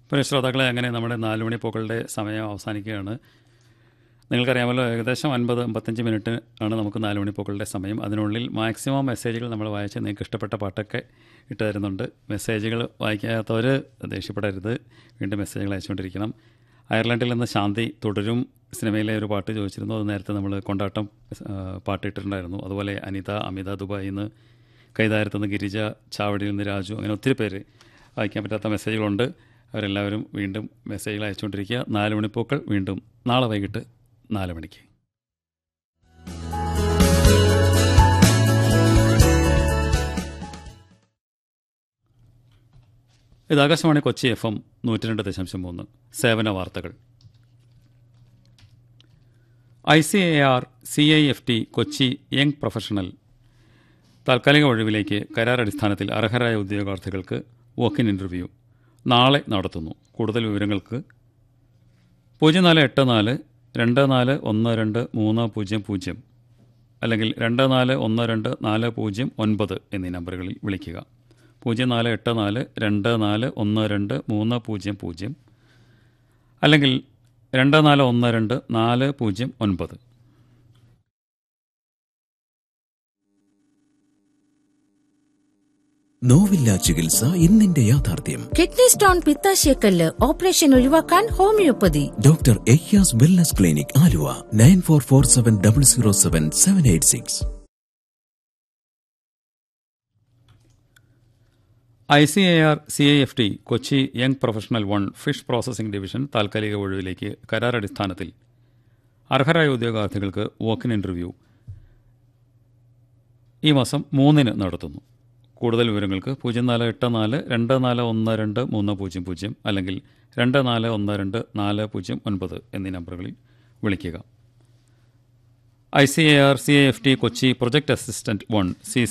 പ്രിയ ശ്രോതാക്കളെ അങ്ങനെ നമ്മുടെ നാല് മണി പൂക്കളുടെ സമയം അവസാനിക്കുകയാണ് നിങ്ങൾക്കറിയാമല്ലോ ഏകദേശം അൻപത് അമ്പത്തഞ്ച് മിനിറ്റ് ആണ് നമുക്ക് നാല് മണി പൂക്കളുടെ സമയം അതിനുള്ളിൽ മാക്സിമം മെസ്സേജുകൾ നമ്മൾ വായിച്ച് നിങ്ങൾക്ക് ഇഷ്ടപ്പെട്ട പാട്ടൊക്കെ ഇട്ട് തരുന്നുണ്ട് മെസ്സേജുകൾ വായിക്കാത്തവർ ദേഷ്യപ്പെടരുത് വീണ്ടും മെസ്സേജുകൾ അയച്ചുകൊണ്ടിരിക്കണം അയർലൻഡിൽ നിന്ന് ശാന്തി തുടരും സിനിമയിലെ ഒരു പാട്ട് ചോദിച്ചിരുന്നു അത് നേരത്തെ നമ്മൾ കൊണ്ടാട്ടം ആ, പാട്ട് ഇട്ടിട്ടുണ്ടായിരുന്നു അതുപോലെ അനിത അമിത ദുബായിൽ നിന്ന് കൈതാരത്ത് നിന്ന് ഗിരിജ ചാവടിയിൽ നിന്ന് രാജു അങ്ങനെ ഒത്തിരി പേര് വായിക്കാൻ പറ്റാത്ത മെസ്സേജുകളുണ്ട് അവരെല്ലാവരും വീണ്ടും മെസ്സേജുകൾ അയച്ചുകൊണ്ടിരിക്കുക നാല് മണിപ്പൂക്കൾ വീണ്ടും നാളെ വൈകിട്ട് നാല് മണിക്ക് ഇത് ആകാശവാണി കൊച്ചി എഫ് എം നൂറ്റി രണ്ട് ദശാംശം മൂന്ന് സേവന വാർത്തകൾ I C A R C I F T Kochi young professional താൽക്കാലിക ഒഴിവിലേക്ക് കരാർ അടിസ്ഥാനത്തിൽ അർഹരായ ഉദ്യോഗാർത്ഥികൾക്ക് വോക്കിൻ ഇൻ്റർവ്യൂ നാളെ നടത്തുന്നു കൂടുതൽ വിവരങ്ങൾക്ക് പൂജ്യം നാല് എട്ട് നാല് രണ്ട് നാല് ഒന്ന് രണ്ട് മൂന്ന് പൂജ്യം പൂജ്യം അല്ലെങ്കിൽ രണ്ട് നാല് ഒന്ന് രണ്ട് നാല് പൂജ്യം ഒൻപത് എന്നീ നമ്പറുകളിൽ വിളിക്കുക പൂജ്യം നാല് എട്ട് നാല് രണ്ട് നാല് ഒന്ന് രണ്ട് മൂന്ന് പൂജ്യം പൂജ്യം അല്ലെങ്കിൽ രണ്ട് നാല് ഒന്ന് രണ്ട് നാല് പൂജ്യം ഒൻപത് നോവില്ല ചികിത്സ ഇന്നിന്റെ യാഥാർത്ഥ്യം കിഡ്നി സ്റ്റോൺ പിത്താശയക്കല്ല് ഓപ്പറേഷൻ ഒഴിവാക്കാൻ ഹോമിയോപ്പതി ഡോക്ടർ എയ്യാസ് wellness clinic Aluva nine four four seven double zero seven seven eight six I C A R C I F T Kochi young professional one fish processing division താൽക്കാലിക ഒഴിവിലേക്ക് കരാർ അടിസ്ഥാനത്തിൽ അർഹരായ ഉദ്യോഗാർത്ഥികൾക്ക് walk-in interview ഈ മാസം മൂന്നിന് നടത്തുന്നു കൂടുതൽ വിവരങ്ങൾക്ക് പൂജ്യം നാല് എട്ട് നാല് രണ്ട് നാല് ഒന്ന് രണ്ട് മൂന്ന് പൂജ്യം പൂജ്യം അല്ലെങ്കിൽ രണ്ട് നാല് ഒന്ന് രണ്ട് നാല് പൂജ്യം ഒൻപത് എന്നീ നമ്പറുകളിൽ വിളിക്കുക I C A R C I F T Kochi project assistant one C